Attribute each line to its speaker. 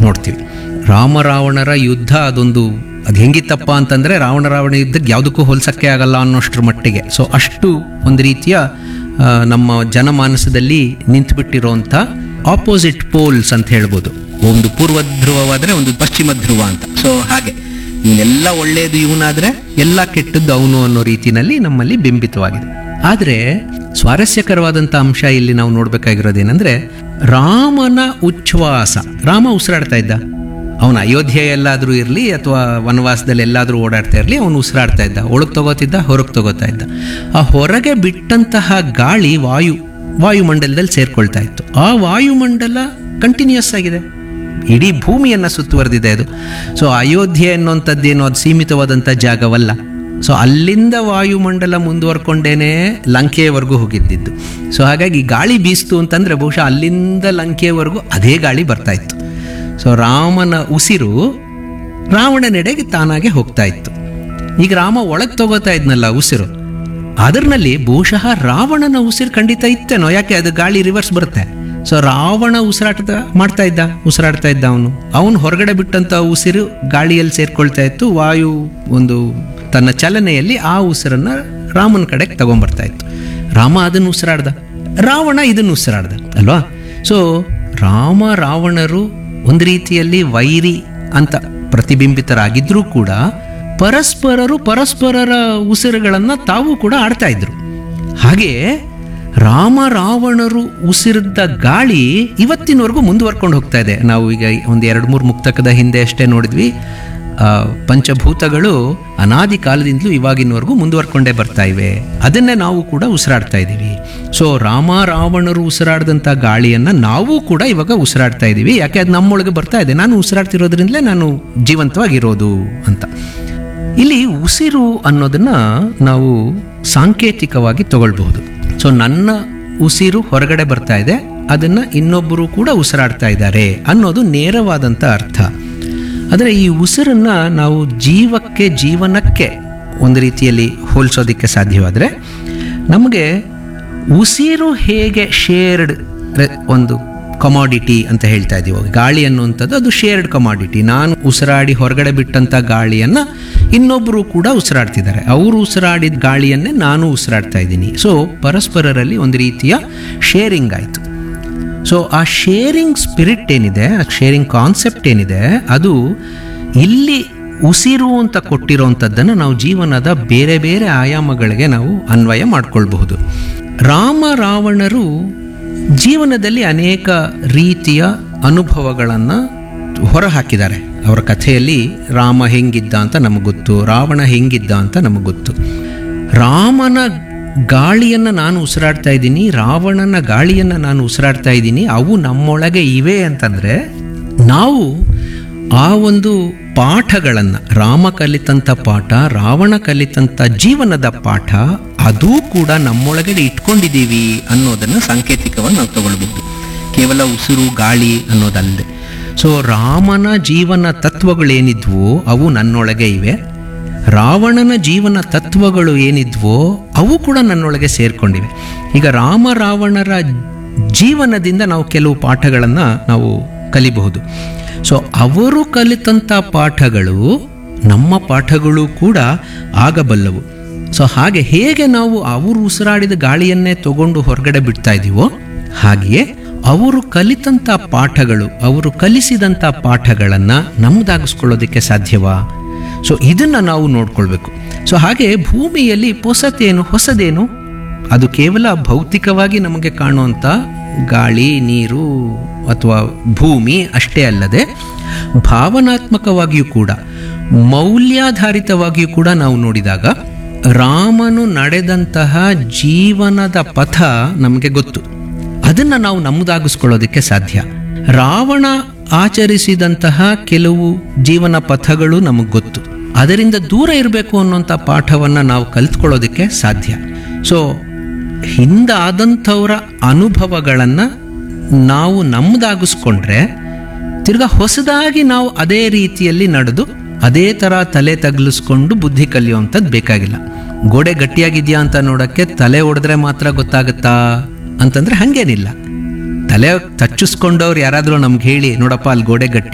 Speaker 1: ನೋಡ್ತೀವಿ ರಾಮ ರಾವಣರ ಯುದ್ಧ ಅದೊಂದು ಅದು ಹೆಂಗಿತ್ತಪ್ಪ ಅಂತಂದರೆ ರಾವಣ ರಾವಣ ಯುದ್ಧಕ್ಕೆ ಯಾವುದಕ್ಕೂ ಹೋಲ್ಸಕ್ಕೆ ಆಗಲ್ಲ ಅನ್ನೋಷ್ಟ್ರ ಮಟ್ಟಿಗೆ ಸೊ ಅಷ್ಟು ಒಂದು ರೀತಿಯ ಆ, ನಮ್ಮ ಜನಮಾನಸದಲ್ಲಿ ನಿಂತುಬಿಟ್ಟಿರೋಂಥ ಆಪೋಸಿಟ್ ಪೋಲ್ಸ್ ಅಂತ ಹೇಳ್ಬೋದು ಒಂದು ಪೂರ್ವ ಧ್ರುವವಾದರೆ ಒಂದು ಪಶ್ಚಿಮ ಧ್ರುವ ಅಂತ ಸೊ ಹಾಗೆ ಎಲ್ಲ ಒಳ್ಳೆಯದು ಇವನಾದ್ರೆ ಎಲ್ಲ ಕೆಟ್ಟದ್ದು ಅವನು ಅನ್ನೋ ರೀತಿನಲ್ಲಿ ನಮ್ಮಲ್ಲಿ ಬಿಂಬಿತವಾಗಿದೆ ಆದರೆ ಸ್ವಾರಸ್ಯಕರವಾದಂಥ ಅಂಶ ಇಲ್ಲಿ ನಾವು ನೋಡ್ಬೇಕಾಗಿರೋದೇನೆಂದ್ರೆ ರಾಮನ ಉಚ್ಛ್ವಾಸ ರಾಮ ಉಸಿರಾಡ್ತಾ ಇದ್ದ ಅವನ ಅಯೋಧ್ಯೆ ಎಲ್ಲಾದರೂ ಇರಲಿ ಅಥವಾ ವನವಾಸದಲ್ಲಿ ಎಲ್ಲಾದರೂ ಓಡಾಡ್ತಾ ಇರಲಿ ಅವನು ಉಸಿರಾಡ್ತಾ ಇದ್ದ ಒಳಗೆ ತಗೋತಿದ್ದ ಹೊರಗೆ ತಗೋತಾ ಇದ್ದ ಆ ಹೊರಗೆ ಬಿಟ್ಟಂತಹ ಗಾಳಿ ವಾಯು ವಾಯುಮಂಡಲದಲ್ಲಿ ಸೇರ್ಕೊಳ್ತಾ ಇತ್ತು ಆ ವಾಯುಮಂಡಲ ಕಂಟಿನ್ಯೂಸ್ ಆಗಿದೆ ಇಡೀ ಭೂಮಿಯನ್ನು ಸುತ್ತುವರೆದಿದೆ ಅದು ಸೊ ಅಯೋಧ್ಯೆ ಅನ್ನುವಂಥದ್ದೇನು ಅದು ಸೀಮಿತವಾದಂಥ ಜಾಗವಲ್ಲ ಸೊ ಅಲ್ಲಿಂದ ವಾಯುಮಂಡಲ ಮುಂದುವರ್ಕೊಂಡೇನೆ ಲಂಕೆಯವರೆಗೂ ಹೋಗಿದ್ದಿದ್ದು ಸೊ ಹಾಗಾಗಿ ಗಾಳಿ ಬೀಸ್ತು ಅಂತಂದರೆ ಬಹುಶಃ ಅಲ್ಲಿಂದ ಲಂಕೆಯವರೆಗೂ ಅದೇ ಗಾಳಿ ಬರ್ತಾ ಇತ್ತು ಸೊ ರಾಮನ ಉಸಿರು ರಾವಣನೆಡೆಗೆ ತಾನಾಗೆ ಹೋಗ್ತಾ ಇತ್ತು ಈಗ ರಾಮ ಒಳಗೆ ತಗೋತಾ ಇದ್ನಲ್ಲ ಉಸಿರು ಅದರಲ್ಲಿ ಬಹುಶಃ ರಾವಣನ ಉಸಿರು ಖಂಡಿತ ಇತ್ತೇನೋ ಯಾಕೆ ಅದು ಗಾಳಿ ರಿವರ್ಸ್ ಬರುತ್ತೆ ಸೊ ರಾವಣ ಉಸಿರಾಟದ ಮಾಡ್ತಾ ಇದ್ದ ಉಸಿರಾಡ್ತಾ ಇದ್ದ ಅವನು ಅವನು ಹೊರಗಡೆ ಬಿಟ್ಟಂತ ಉಸಿರು ಗಾಳಿಯಲ್ಲಿ ಸೇರ್ಕೊಳ್ತಾ ಇತ್ತು ವಾಯು ಒಂದು ತನ್ನ ಚಲನೆಯಲ್ಲಿ ಆ ಉಸಿರನ್ನ ರಾಮನ ಕಡೆಗೆ ತಗೊಂಬರ್ತಾ ಇತ್ತು ರಾಮ ಅದನ್ನು ಉಸಿರಾಡ್ದ ರಾವಣ ಇದನ್ನು ಉಸಿರಾಡ್ದ ಅಲ್ವಾ ಸೊ ರಾಮ ರಾವಣರು ಒಂದು ರೀತಿಯಲ್ಲಿ ವೈರಿ ಅಂತ ಪ್ರತಿಬಿಂಬಿತರಾಗಿದ್ರೂ ಕೂಡ ಪರಸ್ಪರರು ಪರಸ್ಪರರ ಉಸಿರುಗಳನ್ನು ತಾವು ಕೂಡ ಆಡ್ತಾ ಇದ್ರು ಹಾಗೆ ರಾಮ ರಾವಣರು ಉಸಿರಿದ್ದ ಗಾಳಿ ಇವತ್ತಿನವರೆಗೂ ಮುಂದುವರ್ಕೊಂಡು ಹೋಗ್ತಾ ಇದೆ ನಾವು ಈಗ ಒಂದು ಎರಡು ಮೂರು ಮುಕ್ತಕದ ಹಿಂದೆ ಅಷ್ಟೇ ನೋಡಿದ್ವಿ ಆ, ಪಂಚಭೂತಗಳು ಅನಾದಿ ಕಾಲದಿಂದಲೂ ಇವಾಗಿನವರೆಗೂ ಮುಂದುವರ್ಕೊಂಡೇ ಬರ್ತಾ ಇವೆ ಅದನ್ನೇ ನಾವು ಕೂಡ ಉಸಿರಾಡ್ತಾ ಇದ್ದೀವಿ ಸೊ ರಾಮ ರಾವಣರು ಉಸಿರಾಡಿದಂಥ ಗಾಳಿಯನ್ನು ನಾವು ಕೂಡ ಇವಾಗ ಉಸಿರಾಡ್ತಾ ಇದ್ದೀವಿ ಯಾಕೆ ಅದು ನಮ್ಮೊಳಗೆ ಬರ್ತಾ ಇದೆ ನಾನು ಉಸಿರಾಡ್ತಿರೋದ್ರಿಂದಲೇ ನಾನು ಜೀವಂತವಾಗಿರೋದು ಅಂತ ಇಲ್ಲಿ ಉಸಿರು ಅನ್ನೋದನ್ನ ನಾವು ಸಾಂಕೇತಿಕವಾಗಿ ತಗೊಳ್ಬಹುದು ಸೊ ನನ್ನ ಉಸಿರು ಹೊರಗಡೆ ಬರ್ತಾ ಇದೆ ಅದನ್ನ ಇನ್ನೊಬ್ಬರು ಕೂಡ ಉಸಿರಾಡ್ತಾ ಇದ್ದಾರೆ ಅನ್ನೋದು ನೇರವಾದಂಥ ಅರ್ಥ ಆದರೆ ಈ ಉಸಿರನ್ನ ನಾವು ಜೀವಕ್ಕೆ ಜೀವನಕ್ಕೆ ಒಂದು ರೀತಿಯಲ್ಲಿ ಹೋಲಿಸೋದಕ್ಕೆ ಸಾಧ್ಯವಾದರೆ ನಮಗೆ ಉಸಿರು ಹೇಗೆ ಶೇರ್ಡ್ ಒಂದು ಕಮಾಡಿಟಿ ಅಂತ ಹೇಳ್ತಾ ಇದೀವಿ ಗಾಳಿ ಅನ್ನುವಂಥದ್ದು ಅದು ಶೇರ್ಡ್ ಕಮಾಡಿಟಿ ನಾನು ಉಸಿರಾಡಿ ಹೊರಗಡೆ ಬಿಟ್ಟಂಥ ಗಾಳಿಯನ್ನು ಇನ್ನೊಬ್ಬರು ಕೂಡ ಉಸಿರಾಡ್ತಿದ್ದಾರೆ ಅವರು ಉಸಿರಾಡಿದ ಗಾಳಿಯನ್ನೇ ನಾನು ಉಸಿರಾಡ್ತಾ ಇದ್ದೀನಿ ಸೊ ಪರಸ್ಪರರಲ್ಲಿ ಒಂದು ರೀತಿಯ ಶೇರಿಂಗ್ ಆಯಿತು ಸೊ ಆ ಶೇರಿಂಗ್ ಸ್ಪಿರಿಟ್ ಏನಿದೆ ಆ ಶೇರಿಂಗ್ ಕಾನ್ಸೆಪ್ಟ್ ಏನಿದೆ ಅದು ಇಲ್ಲಿ ಉಸಿರು ಅಂತ ಕೊಟ್ಟಿರೋವಂಥದ್ದನ್ನು ನಾವು ಜೀವನದ ಬೇರೆ ಬೇರೆ ಆಯಾಮಗಳಿಗೆ ನಾವು ಅನ್ವಯ ಮಾಡ್ಕೊಳ್ಬಹುದು ರಾಮ ರಾವಣರು ಜೀವನದಲ್ಲಿ ಅನೇಕ ರೀತಿಯ ಅನುಭವಗಳನ್ನು ಹೊರಹಾಕಿದ್ದಾರೆ ಅವರ ಕಥೆಯಲ್ಲಿ ರಾಮ ಹೆಂಗಿದ್ದ ಅಂತ ನಮಗೆ ಗೊತ್ತು ರಾವಣ ಹೆಂಗಿದ್ದ ಅಂತ ನಮಗೆ ಗೊತ್ತು ರಾಮನ ಗಾಳಿಯನ್ನು ನಾನು ಉಸಿರಾಡ್ತಾ ಇದ್ದೀನಿ ರಾವಣನ ಗಾಳಿಯನ್ನು ನಾನು ಉಸಿರಾಡ್ತಾ ಇದ್ದೀನಿ ಅವು ನಮ್ಮೊಳಗೆ ಇವೆ ಅಂತಂದರೆ ನಾವು ಆ ಒಂದು ಪಾಠಗಳನ್ನು ರಾಮ ಕಲಿತಂಥ ಪಾಠ ರಾವಣ ಕಲಿತಂಥ ಜೀವನದ ಪಾಠ ಅದೂ ಕೂಡ ನಮ್ಮೊಳಗಡೆ ಇಟ್ಕೊಂಡಿದ್ದೀವಿ ಅನ್ನೋದನ್ನು ಸಾಂಕೇತಿಕವಾಗಿ ನಾವು ತಗೊಳ್ಬಹುದು ಕೇವಲ ಉಸಿರು ಗಾಳಿ ಅನ್ನೋದಲ್ಲದೆ ಸೊ ರಾಮನ ಜೀವನ ತತ್ವಗಳೇನಿದ್ವೋ ಅವು ನನ್ನೊಳಗೆ ಇವೆ ರಾವಣನ ಜೀವನ ತತ್ವಗಳು ಏನಿದ್ವೋ ಅವು ಕೂಡ ನನ್ನೊಳಗೆ ಸೇರ್ಕೊಂಡಿವೆ ಈಗ ರಾಮ ರಾವಣರ ಜೀವನದಿಂದ ನಾವು ಕೆಲವು ಪಾಠಗಳನ್ನು ನಾವು ಕಲಿಬಹುದು ಸೊ ಅವರು ಕಲಿತಂಥ ಪಾಠಗಳು ನಮ್ಮ ಪಾಠಗಳು ಕೂಡ ಆಗಬಲ್ಲವು ಸೊ ಹಾಗೆ ಹೇಗೆ ನಾವು ಅವರು ಉಸಿರಾಡಿದ ಗಾಳಿಯನ್ನೇ ತಗೊಂಡು ಹೊರಗಡೆ ಬಿಡ್ತಾ ಇದೀವೋ ಹಾಗೆಯೇ ಅವರು ಕಲಿತಂಥ ಪಾಠಗಳು ಅವರು ಕಲಿಸಿದಂಥ ಪಾಠಗಳನ್ನು ನಮ್ಮದಾಗಿಸ್ಕೊಳ್ಳೋದಕ್ಕೆ ಸಾಧ್ಯವಾ ಸೊ ಇದನ್ನು ನಾವು ನೋಡ್ಕೊಳ್ಬೇಕು ಸೊ ಹಾಗೆ ಭೂಮಿಯಲ್ಲಿ ಹೊಸತೇನು ಹೊಸದೇನು ಅದು ಕೇವಲ ಭೌತಿಕವಾಗಿ ನಮಗೆ ಕಾಣುವಂಥ ಗಾಳಿ ನೀರು ಅಥವಾ ಭೂಮಿ ಅಷ್ಟೇ ಅಲ್ಲದೆ ಭಾವನಾತ್ಮಕವಾಗಿಯೂ ಕೂಡ ಮೌಲ್ಯಾಧಾರಿತವಾಗಿಯೂ ಕೂಡ ನಾವು ನೋಡಿದಾಗ ರಾಮನು ನಡೆದಂತಹ ಜೀವನದ ಪಥ ನಮಗೆ ಗೊತ್ತು ಅದನ್ನು ನಾವು ನಮ್ಮದಾಗಿಸ್ಕೊಳ್ಳೋದಕ್ಕೆ ಸಾಧ್ಯ ರಾವಣ ಆಚರಿಸಿದಂತಹ ಕೆಲವು ಜೀವನ ಪಥಗಳು ನಮಗೆ ಗೊತ್ತು ಅದರಿಂದ ದೂರ ಇರಬೇಕು ಅನ್ನೋಂಥ ಪಾಠವನ್ನು ನಾವು ಕಲ್ತ್ಕೊಳ್ಳೋದಕ್ಕೆ ಸಾಧ್ಯ ಸೊ ಹಿಂದಾದಂಥವರ ಅನುಭವಗಳನ್ನು ನಾವು ನಮ್ಮದಾಗಿಸ್ಕೊಂಡ್ರೆ ತಿರ್ಗಾ ಹೊಸದಾಗಿ ನಾವು ಅದೇ ರೀತಿಯಲ್ಲಿ ನಡೆದು ಅದೇ ಥರ ತಲೆ ತಗ್ಲಿಸ್ಕೊಂಡು ಬುದ್ಧಿ ಕಲಿಯುವಂಥದ್ದು ಬೇಕಾಗಿಲ್ಲ ಗೋಡೆ ಗಟ್ಟಿಯಾಗಿದೆಯಾ ಅಂತ ನೋಡೋಕ್ಕೆ ತಲೆ ಹೊಡೆದ್ರೆ ಮಾತ್ರ ಗೊತ್ತಾಗುತ್ತಾ ಅಂತಂದ್ರೆ ಹಂಗೇನಿಲ್ಲ ತಲೆ ತಚ್ಚಿಸ್ಕೊಂಡವ್ರು ಯಾರಾದರೂ ನಮ್ಗೆ ಹೇಳಿ ನೋಡಪ್ಪ ಅಲ್ಲಿ ಗೋಡೆ ಗಟ್ಟಿ